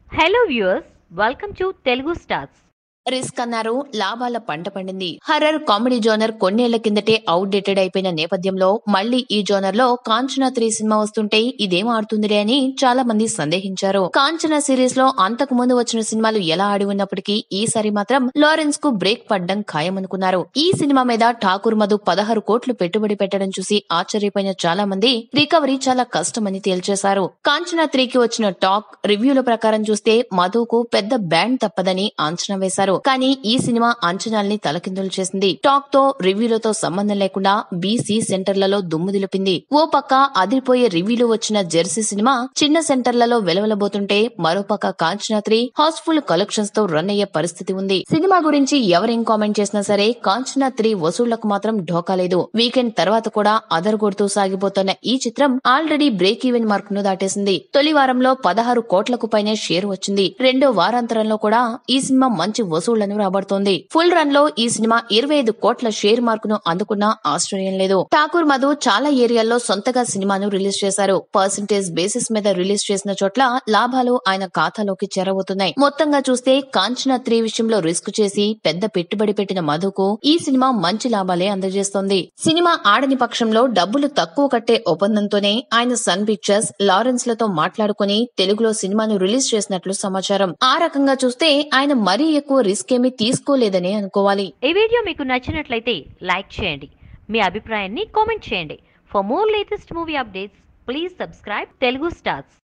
hello viewers welcome to Telugu stars risk అన్నారు లాభాల పంట పండింది హర్రర్ కామెడీ జోనర్ కొన్నేళ్ల కిందటే అవుట్డేటెడ్ అయిపోయిన నేపథ్యంలో మళ్లీ ఈ జోనర్ లో కాంచనా త్రీ సినిమా వస్తుంటే ఇదేం ఆడుతుందిలే అని చాలా మంది సందేహించారు కాంచనా సిరీస్ లో అంతకు ముందు వచ్చిన సినిమాలు ఎలా ఆడి ఉన్నప్పటికీ ఈసారి మాత్రం లారెన్స్ కు బ్రేక్ పడ్డం ఖాయమనుకున్నారు ఈ సినిమా మీద ఠాకూర్ మధు పదహారు కోట్లు పెట్టుబడి పెట్టడం చూసి ఆశ్చర్యపోయిన చాలా మంది రికవరీ చాలా కష్టమని తేల్చేశారు కాంచనా త్రీకి వచ్చిన టాక్ రివ్యూల ప్రకారం చూస్తే మధుకు పెద్ద బ్యాండ్ తప్పదని అంచనా వేశారు కానీ ఈ సినిమా అంచనాల్ని తలకిందులు చేసింది టాక్ తో రివ్యూలతో సంబంధం లేకుండా బీసీ సెంటర్లలో దుమ్ము దులిపింది ఓ పక్క అదిరిపోయే రివ్యూలు వచ్చిన జెర్సీ సినిమా చిన్న సెంటర్లలో వెలవెలబోతుంటే మరోపక్క కాంచనా త్రీ హౌస్ఫుల్ కలెక్షన్స్ తో రన్ అయ్యే పరిస్థితి ఉంది సినిమా గురించి ఎవరేం కామెంట్ చేసినా సరే కాంచనా త్రీ వసూళ్లకు మాత్రం ఢోకా లేదు వీకెండ్ తర్వాత కూడా అదరగొడుతూ సాగిపోతున్న ఈ చిత్రం ఆల్రెడీ బ్రేక్ ఈవెన్ మార్క్ ను దాటేసింది తొలి వారంలో పదహారు కోట్లకు పైనే షేర్ వచ్చింది రెండో వారాంతరంలో కూడా ఈ సినిమా మంచి వసూళ్లను రాబడుతోంది ఫుల్ రన్ లో ఈ సినిమా ఇరవై ఐదు కోట్ల షేర్ మార్క్ ను అందుకున్న ఆశ్చర్యం లేదు ఠాకూర్ మధు చాలా ఏరియాల్లో సొంతగా సినిమాను రిలీజ్ చేశారు పర్సంటేజ్ బేసిస్ మీద రిలీజ్ చేసిన చోట్ల లాభాలు ఆయన ఖాతాలోకి చేరబోతున్నాయి మొత్తంగా చూస్తే కాంచనా త్రీ విషయంలో రిస్క్ చేసి పెద్ద పెట్టుబడి పెట్టిన మధుకు ఈ సినిమా మంచి లాభాలే అందజేస్తోంది సినిమా ఆడని పక్షంలో డబ్బులు తక్కువ కట్టే ఒప్పందంతోనే ఆయన సన్ పిక్చర్స్ లారెన్స్ లతో మాట్లాడుకుని తెలుగులో సినిమాను రిలీజ్ చేసినట్లు సమాచారం ఆ రకంగా చూస్తే ఆయన మరీ ఎక్కువ రిస్క్ ఏమీ తీసుకోలేదనే అనుకోవాలి ఈ వీడియో మీకు నచ్చినట్లయితే లైక్ చేయండి మీ అభిప్రాయాన్ని కామెంట్ చేయండి for more latest movie updates please subscribe Telugu stars